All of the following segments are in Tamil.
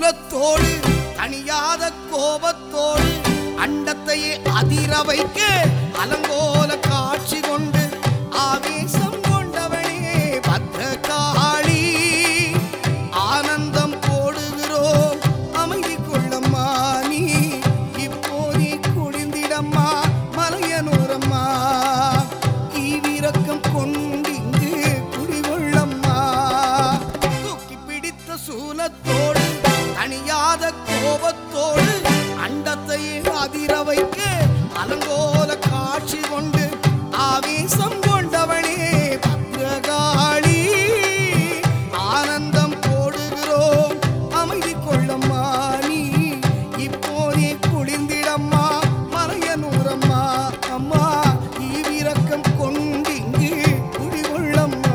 சூலத்தோடு தணியாத கோபத்தோடு அண்டத்தையே அதிர வைக்க அலங்கோல காட்சி கொண்டு ஆவேசம் கொண்டவனே பத்ரகாளி ஆனந்தம் போடுகிறோம் அமைதி கொள்ளம்மா நீ இப்போதே குடிந்திடம்மா மலையனூரம்மா ஈவிரக்கம் கொண்டிங்கு குடிகொள்ளம்மா தூக்கி பிடித்த சூலத்தோடு தணியாத கோபத்தோடு அண்டத்தையே அதிர வைக்க அலங்கோல காட்சி கொண்டு ஆவேசம் கொண்டவனே பத்ரகாளி ஆனந்தம் போடுகிறோம் அமைதி கொள்ளம்மா நீ இப்போதே குளிர்ந்திடம்மா மலையனூரம்மா அம்மா ஈவிரக்கம் கொண்டிங்கு குடிகொள்ளம்மா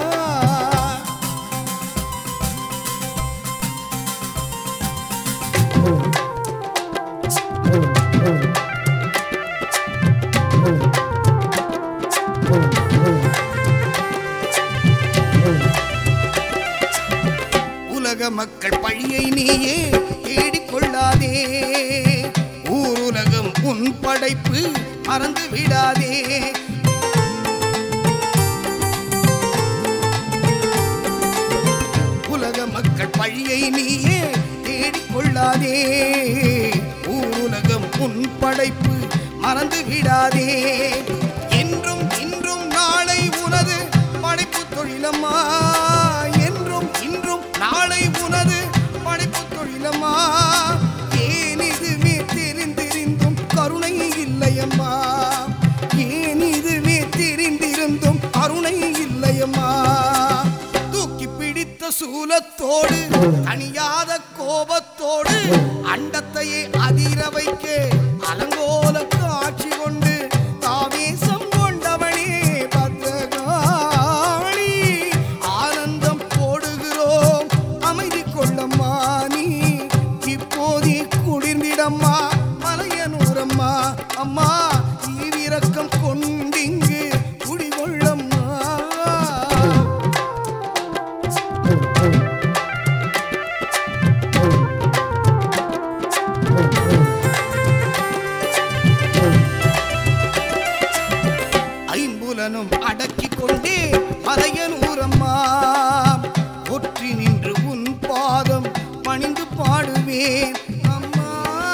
உலக மக்கள் பழியை நீயே தேடிக்கொள்ளாதே ஊருலகம் உன் படைப்பு மறந்து விடாதே உலக மக்கள் பழியை நீயே தேடிக்கொள்ளாதே ஊருலகம் உன் படைப்பு மறந்து விடாதே என்றும் இன்றும் நாளை உனது படைப்பு தொழிலம்மா என்றும் இன்றும் நாளை உனது படைப்பு தொழிலம்மா ஏன் இதுவே தெரிந்திருந்தும் கருணை இல்லையம்மா ஏன் இதுவே தெரிந்திருந்தும் கருணை இல்லையம்மா தூக்கி பிடித்த சூலத்தோடு தணியாத கோபத்தோடு அண்டத்தையே அதிர வைக்க அலங்கோல காட்சி கொண்டு தாவேசம் கொண்டவனே பத்ரகாளி ஆனந்தம் போடுகிறோம் அமைதி கொள்ளம்மா நீ இப்போதே குளிர்ந்திடம்மா மலையனூரம்மா அம்மா ஈவிரக்கம் கொண்டிங்கு குடிகொள்ளம்மா ஐம்புலனும் அடக்கிக் கொண்டே மலையனூரம்மா ஒற்றி நின்று உன் பாதம் பணிந்து பாடுவேன் அம்மா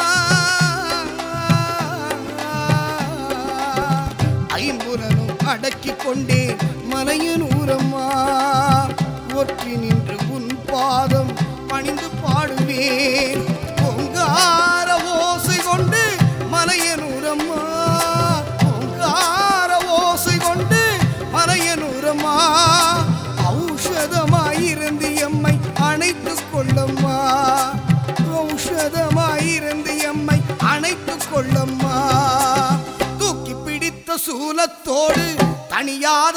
ஐம்புலனும் அடக்கிக் கொண்டே மலையனூரம்மா ஒற்றி நின்று உன் பாதம் பணிந்து பாடுவேன் பொங்கார ஓசை கொண்டு மலையனூரம்மா பொங்கார ஓசை கொண்டு மலையனூரம்மா ஔஷதமாயிருந்து எம்மை அணைத்துக் கொள்ளம்மா ஔஷதமாயிருந்து எம்மை அணைத்துக் கொள்ளம்மா தூக்கி பிடித்த சூலத்தோடு தணியாத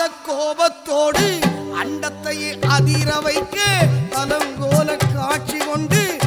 கோபத்தோடு அண்டத்தையே அதிர வைக்க அலங்கோல காட்சி கொண்டு